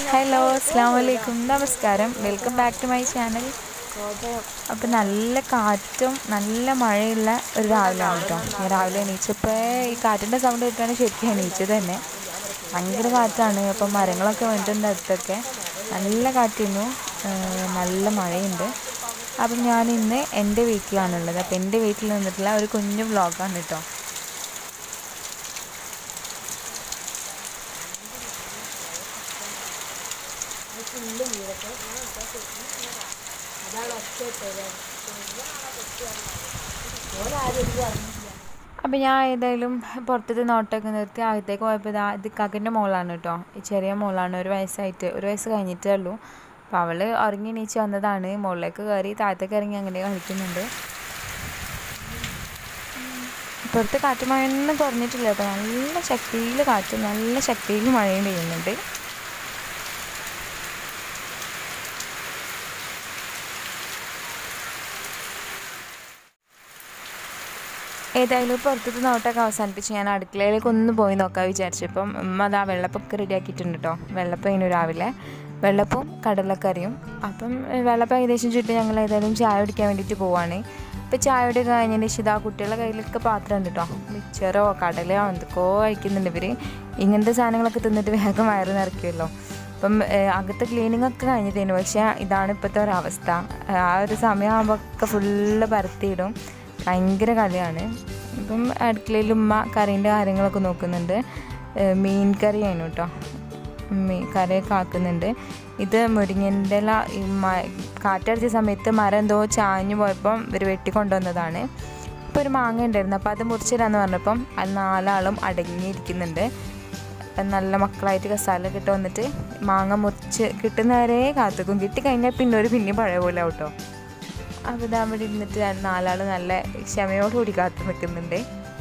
hello അസ്സാം വലൈക്കും നമസ്കാരം welcome back to my channel അപ്പം നല്ല കാറ്റും നല്ല മഴയുള്ള ഒരു രാവിലെയാണ് കേട്ടോ ഞാൻ രാവിലെ എണീച്ചപ്പോൾ ഈ കാറ്റിൻ്റെ സൗണ്ട് കേട്ടാണ് ശരിക്കും എണീച്ചത് തന്നെ ഭയങ്കര കാറ്റാണ് അപ്പം മരങ്ങളൊക്കെ വീണിട്ടുണ്ട് അടുത്തൊക്കെ നല്ല കാറ്റിരുന്നു ഏഹ് നല്ല മഴയുണ്ട് അപ്പം ഞാൻ ഇന്ന് എൻ്റെ വീട്ടിലാണുള്ളത് അപ്പം എൻ്റെ വീട്ടിൽ നിന്നിട്ടുള്ള ഒരു കുഞ്ഞു വ്ളോഗാണ് കേട്ടോ അപ്പം ഞാൻ ഏതായാലും പുറത്തത്തെ നോട്ടൊക്കെ നിർത്തി അകത്തേക്ക് പോയപ്പോൾ ഇതാ ഇത് കകൻ്റെ മോളാണ് കേട്ടോ ഈ ചെറിയ മോളാണ് ഒരു വയസ്സായിട്ട് ഒരു വയസ്സ് കഴിഞ്ഞിട്ടേ ഉള്ളൂ അപ്പോൾ അവൾ ഉറങ്ങി എണീച്ച് വന്നതാണ് മുകളിലേക്ക് കയറി താഴത്തേക്ക് ഇറങ്ങി അങ്ങനെ കളിക്കുന്നുണ്ട് പുറത്ത് കാറ്റ് മഴയൊന്നും കുറഞ്ഞിട്ടില്ല കേട്ടോ നല്ല ശക്തിയിൽ കാറ്റും നല്ല ശക്തിയിൽ മഴയും പെയ്യുന്നുണ്ട് ഏതായാലും പുറത്തത്തെ നോട്ടൊക്കെ അവസാനിപ്പിച്ച് ഞാൻ അടുക്കളയിലേക്ക് ഒന്ന് പോയി നോക്കാൻ വിചാരിച്ചു ഇപ്പം ഉമ്മ അതാ വെള്ളപ്പൊക്കെ റെഡിയാക്കിയിട്ടുണ്ട് കേട്ടോ വെള്ളപ്പം ഇനി രാവിലെ വെള്ളപ്പവും കടലക്കറിയും അപ്പം ഏ, വെള്ളപ്പം ഏകദേശം ചുറ്റും ഞങ്ങൾ ഏതായാലും ചായ കുടിക്കാൻ വേണ്ടിയിട്ട് പോവാണ് ഇപ്പം ചായ കുടി കഴിഞ്ഞതിന് ശേഷം ഇതാ കുട്ടികളുടെ കയ്യിലൊക്കെ പാത്രം ഉണ്ട് കേട്ടോ മിച്ചറോ കടലയോ എന്തൊക്കെയോ കഴിക്കുന്നുണ്ട് ഇവർ ഇങ്ങനത്തെ സാധനങ്ങളൊക്കെ തിന്നിട്ട് വേഗം വയറ് നിറയ്ക്കുമല്ലോ അപ്പം ഏഹ്, അകത്തെ ക്ലീനിങ് ഒക്കെ കഴിഞ്ഞിട്ടേനു പക്ഷേ ഇതാണ് ഇപ്പോഴത്തെ ഒരവസ്ഥ ആ ഒരു സമയമാകുമ്പോൾ ഒക്കെ ഫുള്ള് പരത്തിയിടും ഭയങ്കര കളിയാണ് ഇപ്പം അടുക്കളയിൽ ഉമ്മ കറീൻ്റെ കാര്യങ്ങളൊക്കെ നോക്കുന്നുണ്ട് ഏഹ്, മീൻ കറി ആയിരുന്നു കേട്ടോ മീൻ കറിയൊക്കെ ആക്കുന്നുണ്ട് ഇത് മുരിങ്ങൻ്റെ ഇല ഈ മ- കാറ്റടിച്ച സമയത്ത് മരം എന്തോ ചാഞ്ഞു പോയപ്പം ഇവർ വെട്ടിക്കൊണ്ടുവന്നതാണ് ഇപ്പോൾ ഒരു മാങ്ങ ഉണ്ടായിരുന്നു അപ്പോൾ അത് മുറിച്ചിടാന്ന് പറഞ്ഞപ്പം അത് നാലാളും അടങ്ങിയിരിക്കുന്നുണ്ട് നല്ല മക്കളായിട്ട് കസാല കിട്ടി വന്നിട്ട് മാങ്ങ മുറിച്ച് കിട്ടുന്നവരെ കാത്തുക്കും കിട്ടിക്കഴിഞ്ഞാൽ പിന്നെ ഒരു പിന്നെ പഴയ പോലെ കേട്ടോ അപ്പോൾ ഇതാ അവിടെ ഇരുന്നിട്ട് നാലാൾ നല്ല ക്ഷമയോടുകൂടി കാത്തു നിൽക്കുന്നുണ്ട്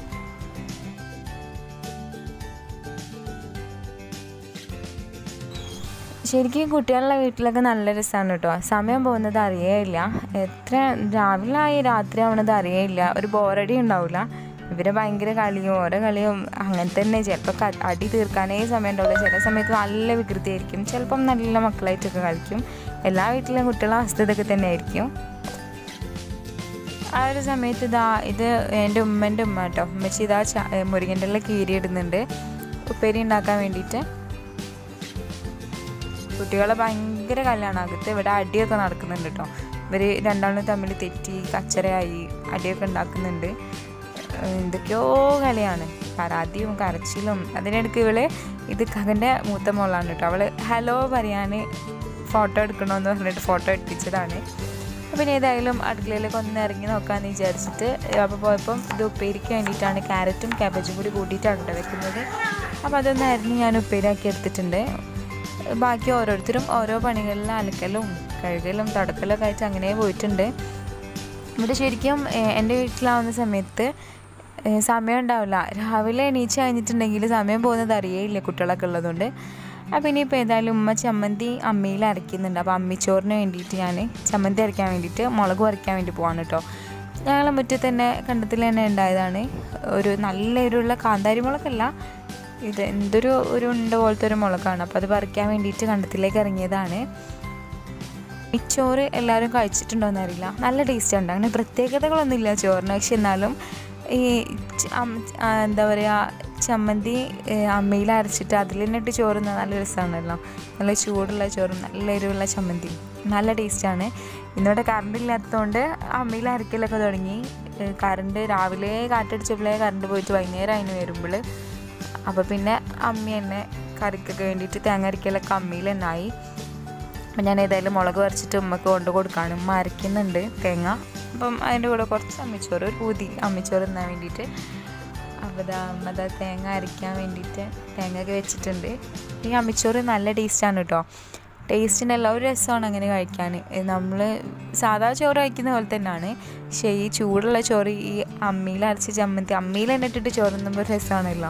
ശരിക്കും കുട്ടികളുടെ വീട്ടിലൊക്കെ നല്ല രസമാണ് കേട്ടോ സമയം പോകുന്നത് അറിയേയില്ല എത്ര രാവിലെ ആയി രാത്രി ആവണത് അറിയേയില്ല ഒരു ബോറടി ഉണ്ടാവില്ല ഇവരെ ഭയങ്കര കളിയും ഓരോ കളിയും അങ്ങനെ തന്നെ ചിലപ്പോൾ അടി തീർക്കാനേ സമയം ഉണ്ടാവില്ല ചില സമയത്ത് നല്ല വികൃതിയായിരിക്കും ചിലപ്പം നല്ല മക്കളായിട്ടൊക്കെ കളിക്കും എല്ലാ വീട്ടിലും കുട്ടികളുടെ അവസ്ഥ ഇതൊക്കെ തന്നെ ആയിരിക്കും ആ ഒരു സമയത്ത് ഇതാ ഇത് എൻ്റെ ഉമ്മൻ്റെ ഉമ്മ കേട്ടോ ഉമ്മച്ചി ഇതാ ച- മുരിങ്ങൻ്റെ ഇല കീരി ഇടുന്നുണ്ട് ഉപ്പേരി ഉണ്ടാക്കാൻ വേണ്ടിയിട്ട് കുട്ടികളെ ഭയങ്കര കല്യാണം അകത്ത് ഇവിടെ അടിയൊക്കെ നടക്കുന്നുണ്ട് കേട്ടോ ഇവർ രണ്ടാളും തമ്മിൽ തെറ്റി കച്ചറയായി അടിയൊക്കെ ഉണ്ടാക്കുന്നുണ്ട് ഏഹ് എന്തൊക്കെയോ കളിയാണ് പരാതിയും കരച്ചിലും അതിനിടയ്ക്ക് ഇവള് ഇത് കകൻ്റെ മൂത്ത മോളാണ് കേട്ടോ അവള് ഹലോ പറയാൻ ഫോട്ടോ എടുക്കണമെന്ന് പറഞ്ഞിട്ട് ഫോട്ടോ എടുപ്പിച്ചതാണ് അപ്പം ഏതായാലും അടുക്കളയിലേക്ക് ഒന്ന് ഇറങ്ങി നോക്കാമെന്ന് വിചാരിച്ചിട്ട് അപ്പോൾ പോയപ്പം ഇത് ഉപ്പേരിക്ക് വേണ്ടിയിട്ടാണ് ക്യാരറ്റും ക്യാബേജും കൂടി കൂട്ടിയിട്ടാണ് കേട്ടോ വെക്കുന്നത് അപ്പോൾ അതൊന്ന് അരിഞ്ഞ് ഞാൻ ഉപ്പേരിയാക്കി എടുത്തിട്ടുണ്ട് ബാക്കി ഓരോരുത്തരും ഓരോ പണികളിൽ അലക്കലും കഴുകലും തുടക്കലൊക്കെ ആയിട്ട് അങ്ങനെ പോയിട്ടുണ്ട് ഇവിടെ ശരിക്കും ഏഹ്, എൻ്റെ വീട്ടിലാവുന്ന സമയത്ത് ഏഹ്, സമയം ഉണ്ടാവില്ല രാവിലെ എണീച്ച് കഴിഞ്ഞിട്ടുണ്ടെങ്കിൽ സമയം പോകുന്നത് അറിയേയില്ല കുട്ടികളൊക്കെ ഉള്ളതുകൊണ്ട് അപ്പോൾ ഇനിയിപ്പോൾ ഏതായാലും ഉമ്മ ചമ്മന്തി അമ്മയിൽ അരയ്ക്കുന്നുണ്ട് അപ്പോൾ അമ്മിച്ചോറിന് വേണ്ടിയിട്ട് ഞാൻ ചമ്മന്തി അരയ്ക്കാൻ വേണ്ടിയിട്ട് മുളക് പറിക്കാൻ വേണ്ടി പോവാണ് കേട്ടോ ഞങ്ങളെ മുറ്റത്ത് തന്നെ കണ്ടത്തിൽ തന്നെ ഉണ്ടായതാണ് ഒരു നല്ല എരിവുള്ള കാന്താരി മുളകല്ല ഇത് എന്തൊരു ഒരു ഉണ്ട പോലത്തെ ഒരു മുളകാണ് അപ്പോൾ അത് പറിക്കാൻ വേണ്ടിയിട്ട് കണ്ടത്തിലേക്ക് ഇറങ്ങിയതാണ് ഈ ചോറ് എല്ലാവരും കഴിച്ചിട്ടുണ്ടോയെന്ന് അറിയില്ല നല്ല ടേസ്റ്റ് ഉണ്ട് അങ്ങനെ പ്രത്യേകതകളൊന്നുമില്ല ചോറിന് പക്ഷെ എന്നാലും ഈ ച- അം- ആ, എന്താ പറയുക ചമ്മന്തി അമ്മയിൽ അരച്ചിട്ട് അതിൽ തന്നെ ഇട്ട് ചോറ് തിന്നാൻ നല്ല രസമാണല്ലോ നല്ല ചൂടുള്ള ചോറും നല്ല എരിവുള്ള ചമ്മന്തി നല്ല ടേസ്റ്റാണ് ഇന്നിവിടെ കറണ്ട് ഇല്ലാത്തതുകൊണ്ട് അമ്മയിൽ അരക്കലൊക്കെ തുടങ്ങി ഏഹ് കറണ്ട് രാവിലെ കാറ്റടിച്ചപ്പോഴേ കറണ്ട് പോയിട്ട് വൈകുന്നേരം അതിന് വരുമ്പോൾ അപ്പോൾ പിന്നെ അമ്മ തന്നെ കറിക്കൊക്കെ വേണ്ടിയിട്ട് തേങ്ങ അരക്കലൊക്കെ അമ്മയിൽ തന്നെ ആയി അപ്പം ഞാൻ ഏതായാലും മുളക് പറിച്ചിട്ട് ഉമ്മക്ക് കൊണ്ട് കൊടുക്കാണ് ഉമ്മ അരയ്ക്കുന്നുണ്ട് തേങ്ങ അപ്പം അതിൻ്റെ കൂടെ കുറച്ച് അമ്മിച്ചോറ് ഒരു പൂതി അമ്മിച്ചോറ് തിന്നാൻ വേണ്ടിയിട്ട് അപ്പോൾ ഇതാ അമ്മ ഇതാ തേങ്ങ അരയ്ക്കാൻ വേണ്ടിയിട്ട് തേങ്ങ ഒക്കെ വെച്ചിട്ടുണ്ട് ഈ അമ്മിച്ചോറ് നല്ല ടേസ്റ്റാണ് കേട്ടോ ടേസ്റ്റിൻ്റെ എല്ലാ ഒരു രസമാണ് അങ്ങനെ കഴിക്കാൻ നമ്മൾ സാധാ ചോറ് കഴിക്കുന്ന പോലെ തന്നെയാണ് പക്ഷേ ഈ ചൂടുള്ള ചോറ് ഈ അമ്മിയിൽ അരച്ച് ചമ്മന്തി അമ്മിയിൽ തന്നെ ഇട്ടിട്ട് ചോറ് തിന്നുമ്പോൾ രസമാണല്ലോ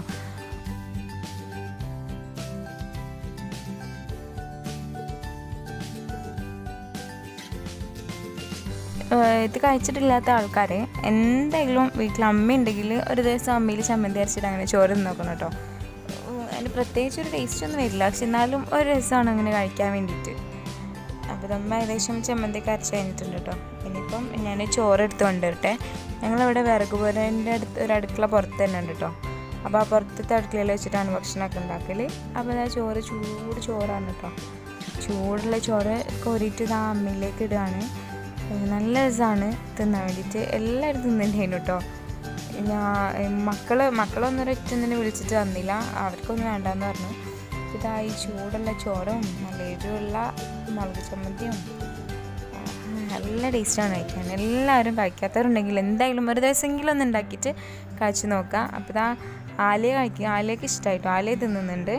ഏഹ് ഇത് കഴിച്ചിട്ടില്ലാത്ത ആൾക്കാർ എന്തായാലും വീട്ടിൽ അമ്മ ഉണ്ടെങ്കിൽ ഒരു ദിവസം അമ്മയിൽ ചമ്മന്തി അരച്ചിട്ട് അങ്ങനെ ചോറ് നോക്കണം കേട്ടോ ഉം, അതിന് പ്രത്യേകിച്ച് ഒരു ടേസ്റ്റ് ഒന്നും വരില്ല പക്ഷെ എന്നാലും ഒരു രസമാണ് അങ്ങനെ കഴിക്കാൻ വേണ്ടിയിട്ട് അപ്പോൾ നമ്മൾ ഏകദേശം ചമ്മന്തിയൊക്കെ അരച്ച് കഴിഞ്ഞിട്ടുണ്ട് കേട്ടോ ഇനിയിപ്പം ഞാൻ ചോറ് എടുത്ത് കൊണ്ടുവരട്ടെ ഞങ്ങളിവിടെ വിറക് പോരൻ്റെ അടുത്ത് ഒരു അടുക്കള പുറത്ത് തന്നെ ഉണ്ട് കേട്ടോ അപ്പോൾ ആ പുറത്തത്തെ അടുക്കളയിൽ വെച്ചിട്ടാണ് ഭക്ഷണമൊക്കെ ഉണ്ടാക്കൽ അപ്പോൾ ആ ചോറ് ചൂട് ചോറാണ് കേട്ടോ ചൂടുള്ള ചോറ് കോരിയിട്ട് ഇതാ അമ്മയിലേക്ക് ഇടുകയാണ് നല്ല രസമാണ് തിന്നാൻ വേണ്ടിയിട്ട് എല്ലാവരും തിന്നുന്നുണ്ടായിരുന്നു കേട്ടോ ഞാൻ മക്കൾ മക്കളൊന്നും ഒരൊറ്റ തന്നെ വിളിച്ചിട്ട് തന്നില്ല അവർക്കൊന്നും വേണ്ടെന്ന് പറഞ്ഞു ഇതാ ഈ ചൂടുള്ള ചോറും നല്ല എരിവുള്ള മുളക് ചമ്മന്തിയും ആ, നല്ല ടേസ്റ്റാണ് കഴിക്കാൻ എല്ലാവരും കഴിക്കാത്തവരുണ്ടെങ്കിൽ എന്തായാലും ഒരു ദിവസമെങ്കിലും ഒന്ന് ഉണ്ടാക്കിയിട്ട് കഴിച്ച് നോക്കാം അപ്പോൾ ഇതാ ആലയ കഴിക്കുക ആലയൊക്കെ ഇഷ്ടമായിട്ടോ ആലയ തിന്നുന്നുണ്ട്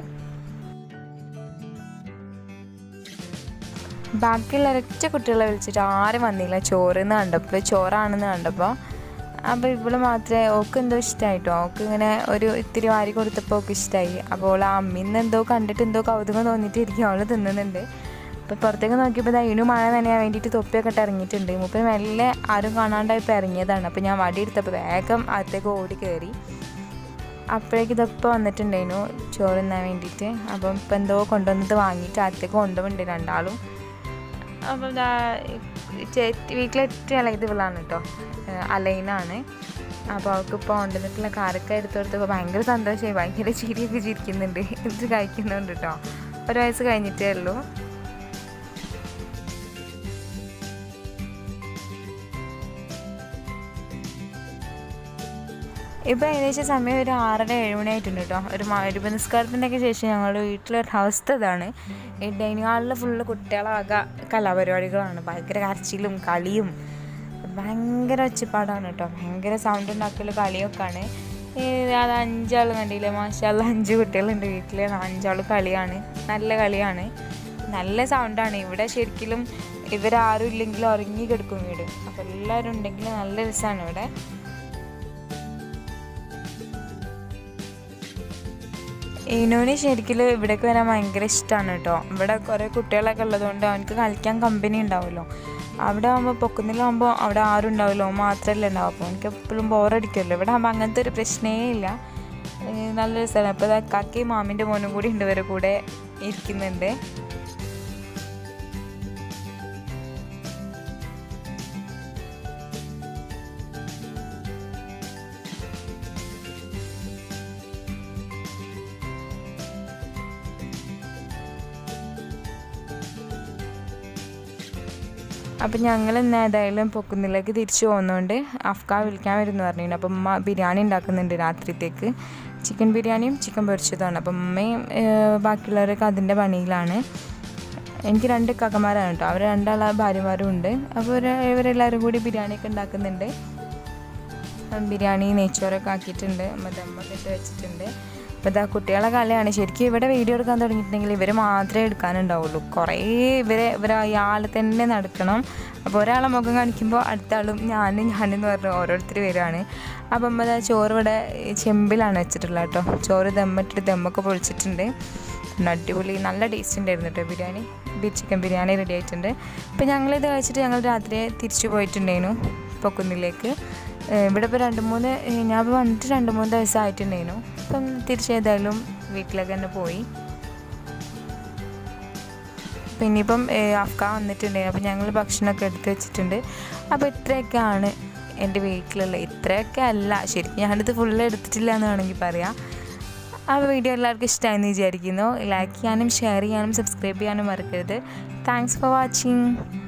ബാക്കിയുള്ള ഒരൊറ്റ കുട്ടികളെ വിളിച്ചിട്ട് ആരും വന്നില്ല ചോറെന്ന് കണ്ടപ്പോൾ ചോറാണെന്ന് കണ്ടപ്പോൾ അപ്പോൾ ഇവള് മാത്രമേ ഓക്ക് എന്തോ ഇഷ്ടമായിട്ടോ ഓക്ക് ഇങ്ങനെ ഒരു ഇത്തിരി വാരി കൊടുത്തപ്പോൾ ഓക്ക് ഇഷ്ടമായി അപ്പോൾ അവൾ അമ്മീന്ന് എന്തോ കണ്ടിട്ട് എന്തോ കൗതുകം തോന്നിയിട്ടിരിക്കും അവൾ തിന്നുന്നുണ്ട് അപ്പോൾ പുറത്തേക്ക് നോക്കിയപ്പോൾ അതിനു മഴ നനയാൻ വേണ്ടിയിട്ട് തൊപ്പിയൊക്കെ ഇട്ട് ഇറങ്ങിയിട്ടുണ്ട് മൂപ്പര് മെല്ലെ ആരും കാണാണ്ടായപ്പോൾ ഇറങ്ങിയതാണ് അപ്പോൾ ഞാൻ വടി എടുത്തപ്പോൾ വേഗം അകത്തേക്ക് ഓടി കയറി അപ്പോഴേക്ക് ഇതൊക്കെ വന്നിട്ടുണ്ടായിരുന്നു ചോറ് തിന്നാൻ വേണ്ടിയിട്ട് അപ്പം ഇപ്പം എന്തോ കൊണ്ടുവന്നത് വാങ്ങിയിട്ട് അകത്തേക്ക് കൊണ്ടുപോകുന്നുണ്ട് രണ്ടാളും അപ്പം ഇതാ ചേച്ചി വീട്ടിലെ ഏറ്റവും ഇളയത് ഇവളാണ് കേട്ടോ അലൈനാണ് അപ്പോൾ അവൾക്ക് ഇപ്പോൾ കൊണ്ടുവന്നിട്ടുള്ള കാരക്ക എടുത്ത് കൊടുത്തപ്പോൾ ഭയങ്കര സന്തോഷമായി ഭയങ്കര ചിരിയൊക്കെ ചിരിക്കുന്നുണ്ട് ഇത് കഴിക്കുന്നുണ്ട് കേട്ടോ ഒരു വയസ്സ് കഴിഞ്ഞിട്ടേ ഉള്ളൂ ഇപ്പോൾ ഏകദേശം സമയം ഒരു ആറര ഏഴ് മണി ആയിട്ടുണ്ട് കേട്ടോ ഒരു മരുഭ നിസ്കാരത്തിൻ്റെ ഒക്കെ ശേഷം ഞങ്ങളുടെ വീട്ടിലൊരു അവസ്ഥ ഇതാണ് ഈ ഡൈനിങ് ഹാളിൽ ഫുള്ള് കുട്ടികളാകെ കലാപരിപാടികളാണ് ഭയങ്കര കരച്ചിലും കളിയും ഭയങ്കര ഒച്ചപ്പാടാണ് കേട്ടോ ഭയങ്കര സൗണ്ട് ഉണ്ടാക്കൽ കളിയൊക്കെയാണ് ഈ അത് അഞ്ചാൾ കണ്ടില്ലേ മാഷാല്ല അഞ്ച് കുട്ടികളുണ്ട് വീട്ടിൽ അഞ്ചാൾ കളിയാണ് നല്ല കളിയാണ് നല്ല സൗണ്ടാണ് ഇവിടെ ശരിക്കും ഇവരാരും ഇല്ലെങ്കിൽ ഉറങ്ങി കിടക്കും വീട് അപ്പോൾ എല്ലാവരും ഉണ്ടെങ്കിൽ നല്ല രസമാണ് ഇവിടെ ഇനുവിന് ശരിക്കും ഇവിടേക്ക് വരാൻ ഭയങ്കര ഇഷ്ടമാണ് കേട്ടോ ഇവിടെ കുറേ കുട്ടികളൊക്കെ ഉള്ളതുകൊണ്ട് അവനക്ക് കളിക്കാൻ കമ്പനി ഉണ്ടാവുമല്ലോ അവിടെ ആകുമ്പോൾ പൊക്കുന്നിലാകുമ്പോൾ അവിടെ ആരും ഉണ്ടാവില്ല ഓൻ മാത്രമല്ലേ ഉണ്ടാവും അപ്പോൾ എനിക്ക് എപ്പോഴും ബോറടിക്കുമല്ലോ ഇവിടെ ആകുമ്പോൾ അങ്ങനത്തെ ഒരു പ്രശ്നമേ ഇല്ല ഏഹ് നല്ല രസമാണ് അപ്പോൾ ഇതാ കാക്കയും മാമിൻ്റെ മോനും കൂടി ഉണ്ട് ഇവരെ കൂടെ ഇരിക്കുന്നുണ്ട് അപ്പം ഞങ്ങൾ ഇന്ന് ഏതായാലും പൊക്കുന്നിലേക്ക് തിരിച്ചു പോകുന്നതുകൊണ്ട് അഫ്ക വിളിക്കാൻ വരുന്നു പറഞ്ഞു അപ്പം ഉമ്മ ബിരിയാണി ഉണ്ടാക്കുന്നുണ്ട് രാത്രിത്തേക്ക് ചിക്കൻ ബിരിയാണിയും ചിക്കൻ പൊരിച്ചതാണ് അപ്പം ഉമ്മയും ഏഹ്, ബാക്കിയുള്ളവരൊക്കെ അതിൻ്റെ പണിയിലാണ് എനിക്ക് രണ്ട് കക്കന്മാരാണ് കേട്ടോ അവർ രണ്ടാള ഭാര്യമാരും ഉണ്ട് അപ്പോൾ ഇവര് ഇവരെല്ലാവരും കൂടി ബിരിയാണിയൊക്കെ ഉണ്ടാക്കുന്നുണ്ട് ബിരിയാണി നെയ്ച്ചോറൊക്കെ ആക്കിയിട്ടുണ്ട് ദമ്മൊക്കെ ഇട്ട് വെച്ചിട്ടുണ്ട് അപ്പോൾ ഇതാ കുട്ടികളെ കലയാണ് ശരിക്കും ഇവിടെ വീഡിയോ എടുക്കാൻ തുടങ്ങിയിട്ടുണ്ടെങ്കിൽ ഇവർ മാത്രമേ എടുക്കാനുണ്ടാവുള്ളൂ കുറേ ഇവരെ ഇവരെ ഇയാൾ തന്നെ നടക്കണം അപ്പോൾ ഒരാളെ മുഖം കാണിക്കുമ്പോൾ അടുത്ത ആളും ഞാനും ഞാനെന്ന് പറഞ്ഞ് ഓരോരുത്തർ വരികയാണ് അപ്പം അമ്മ ദാ ചോറ് ഇവിടെ ചെമ്പിലാണ് വെച്ചിട്ടുള്ളത് കേട്ടോ ചോറ് ദമ്മിട്ടിട്ട് ദമ്മൊക്കെ പൊളിച്ചിട്ടുണ്ട് പിന്നെ അടിപൊളി നല്ല ടേസ്റ്റ് ഉണ്ടായിരുന്നു കേട്ടോ ബിരിയാണി ബി ചിക്കൻ ബിരിയാണി റെഡി ആയിട്ടുണ്ട് അപ്പോൾ ഞങ്ങളിത് കഴിച്ചിട്ട് ഞങ്ങൾ രാത്രി തിരിച്ചു പോയിട്ടുണ്ടായിരുന്നു പൊക്കുന്നിലേക്ക് ഏഹ് ഇവിടെ ഇപ്പോൾ രണ്ട് മൂന്ന് ഏഹ് ഞാൻ ഇപ്പോൾ വന്നിട്ട് രണ്ട് മൂന്ന് ദിവസം ആയിട്ടുണ്ടായിരുന്നു അപ്പം തിരിച്ചേതായാലും വീട്ടിലേക്ക് തന്നെ പോയി പിന്നെ ഇപ്പം അഫ്ക വന്നിട്ടുണ്ടായിരുന്നു അപ്പോൾ ഞങ്ങൾ ഭക്ഷണമൊക്കെ എടുത്ത് വെച്ചിട്ടുണ്ട് അപ്പോൾ ഇത്രയൊക്കെയാണ് എൻ്റെ വീട്ടിലുള്ള ഇത്രയൊക്കെ അല്ല ശരിക്കും ഞാനിത് ഫുള്ള് എടുത്തിട്ടില്ല എന്ന് വേണമെങ്കിൽ പറയാം ആ വീഡിയോ എല്ലാവർക്കും ഇഷ്ടമായെന്ന് വിചാരിക്കുന്നു ലൈക്ക് ചെയ്യാനും ഷെയർ ചെയ്യാനും സബ്സ്ക്രൈബ് ചെയ്യാനും മറക്കരുത് താങ്ക്സ് ഫോർ വാച്ചിങ്